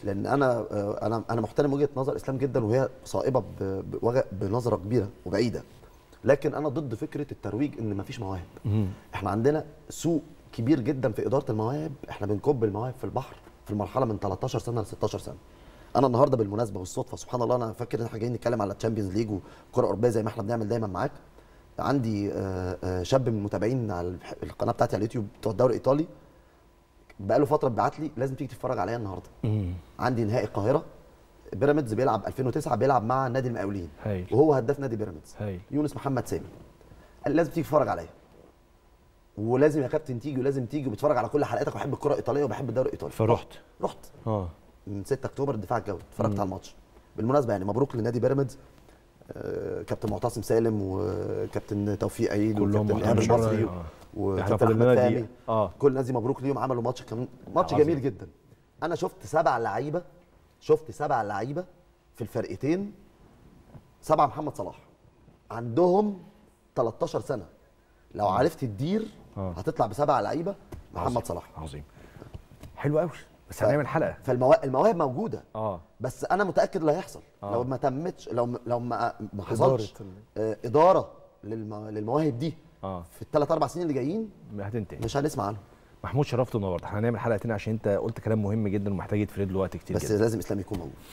لان انا آه، انا انا محترم وجهه نظر اسلام جدا وهي صائبه ب- بوجه- بنظره كبيره وبعيده لكن انا ضد فكره الترويج ان مفيش مواهب احنا عندنا سوق كبير جدا في اداره المواهب احنا بنكب المواهب في البحر في المرحله من 13 سنه ل 16 سنه انا النهارده بالمناسبه والصدفه سبحان الله انا فاكر ان احنا جايين نتكلم على الشامبيونز ليج وكره اوروبيه زي ما احنا بنعمل دايما معاك عندي آه، آه، شاب من المتابعين على الح- القناه بتاعتي على اليوتيوب بتوع الدوري الايطالي بقاله فتره بيبعت لي لازم تيجي تتفرج عليا النهارده عندي نهائي القاهره بيراميدز بيلعب 2009 بيلعب مع نادي المقاولين هايل. وهو هداف نادي بيراميدز هايل. يونس محمد سامي قال لي لازم تيجي تتفرج عليا ولازم يا كابتن تيجي ولازم تيجي وبتفرج على كل حلقاتك وبحب الكره الايطاليه وبحب الدوري الايطالي فرحت رحت اه من 6 اكتوبر الدفاع الجوي اتفرجت على الماتش بالمناسبه يعني مبروك لنادي بيراميدز آه، كابتن معتصم سالم وكابتن توفيق عيد كلهم وكابتن ايهاب محترمين. المصري آه. وكابتن إحنا احمد كلنا دي- فهمي آه. كل الناس دي مبروك ليهم عملوا ماتش كمان ماتش عظيم. جميل جدا انا شفت سبع لعيبه شفت سبع لعيبه في الفرقتين سبعه محمد صلاح عندهم 13 سنه لو عرفت تدير آه. هتطلع بسبع لعيبه محمد صلاح عظيم حلو قوي بس هنعمل حلقه فالمواهب موجوده اه بس انا متاكد اللي هيحصل آه. لو ما تمتش لو ما- لو ما ما حصلش إدارة آه، اداره للم- للمواهب دي اه في الثلاث اربع سنين اللي جايين هتنتهي مش هنسمع عنهم محمود شرفت النهارده احنا هنعمل حلقه تانية عشان انت قلت كلام مهم جدا ومحتاج يتفرد له وقت كتير بس جدا لازم اسلام يكون موجود